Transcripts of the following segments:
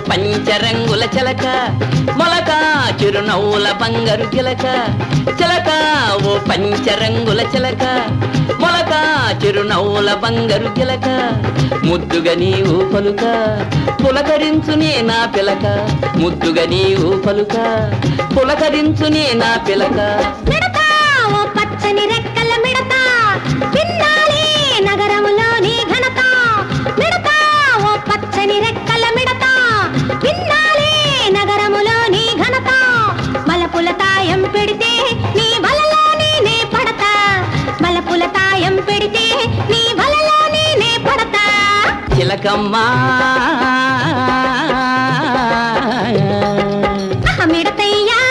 పంచరంగుల చిలక మొలక చిరునవ్వుల బంగారు చిలక చిలక ఓ పంచరంగుల చిలక మొలక చిరునవ్వుల బంగారు చిలక ముద్దుగా నీవు పలుక పులకరించునే నా పిలక ముద్దుగా నీవు పలుక పులకరించునే నా పిలక మిడతా ఓ పచ్చని రెక్కల మిడతా విన్నాలే నగరములోని ఘనత మిడతా ఓ పచ్చని రెక్కల మిడతా విన్నాలే నగరములోని ఘనత మలపుల తాయం పెడితే నీ వలలోనే నే పడతా మలపుల తాయం పెడితే నీ వలలోనే నే పడతా చిలకమ్మా ఆహా, మిడతయ్యా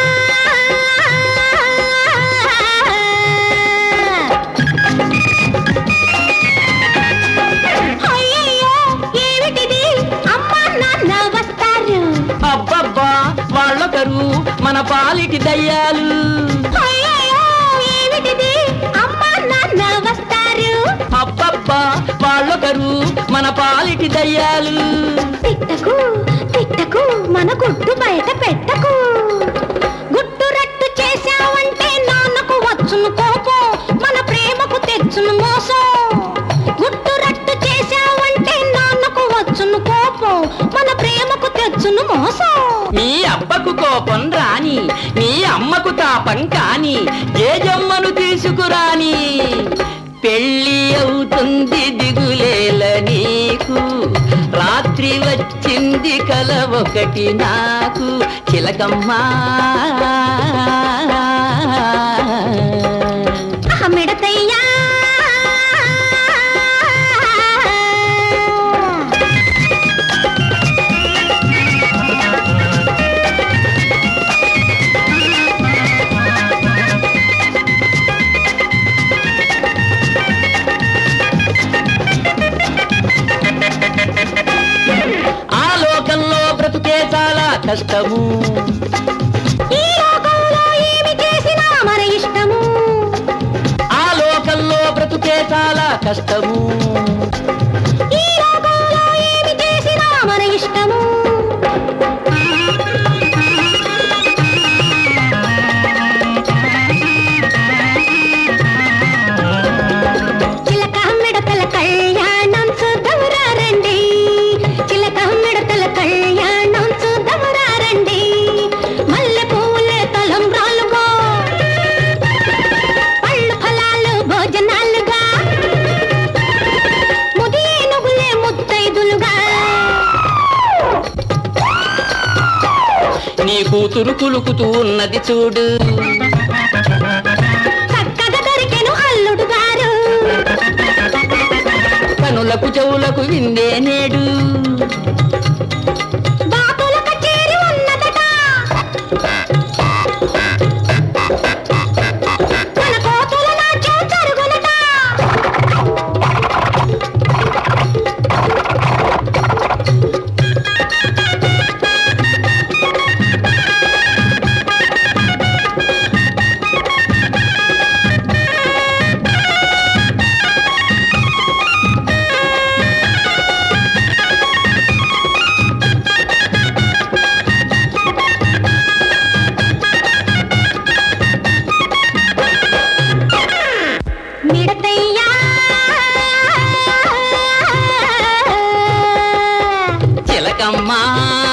అయ్యయ్యో ఏమిటిది అమ్మా నాన్న వస్తారు అబ్బబ్బా వాళ్ళొకరు మన పాలిటి దయ్యాలు అయ్యయ్యో ఏమిటిది అమ్మా నాన్న వస్తారు అబ్బబ్బా వాళ్ళొకరు మన పాలిటి దయ్యాలు తిట్టకు తిట్టకు మన గుట్టు బయట పెట్టకు గుట్టు రట్టు చేశావంటే నాన్నకు వచ్చును కోపం మన ప్రేమకు తెచ్చును మోసం గుట్టు రట్టు చేశావంటే నాన్నకు వచ్చును కోపం మన ప్రేమకు తెచ్చును మోసం మీ అబ్బకు కోపం రాని మీ అమ్మకు తాపం కాని జేజమ్మను తీసుకురాని పెళ్ళి అవుతుంది దిగులేల నీకు రాత్రి వచ్చింది కల ఒకటి నాకు చిలకమ్మా ఆహా, మిడతయ్యా ఆ లోకంలో బ్రతుకే చాలా కష్టము ఈ లోకంలో ఏమి చేసినా మన ఇష్టము ఆ లోకంలో బ్రతుకే చాలా కష్టము ఈ లోకంలో ఏమి చేసినా మన ఇష్టము చిలక మిడతల కళ్యాణం చూద్దామురా రండి చిలక మిడతల కళ్యాణం చూద్దామురా రండి మల్లె పువ్వులే తలంబ్రాలుగా పళ్ళు ఫలాలు భోజనాలుగా ముది ఏనుగులే ముత్తైదులుగా నీ కూతురు కులుకుతూ ఉన్నది చూడు చక్కగా దొరికెను అల్లుడు గారు కనులకు చెవులకు విందే నేడు బాపుల కచేరి ఉన్నదట మన కోతుల నాట్యం జరుగునట మిడతయ్యా చిలకమ్మా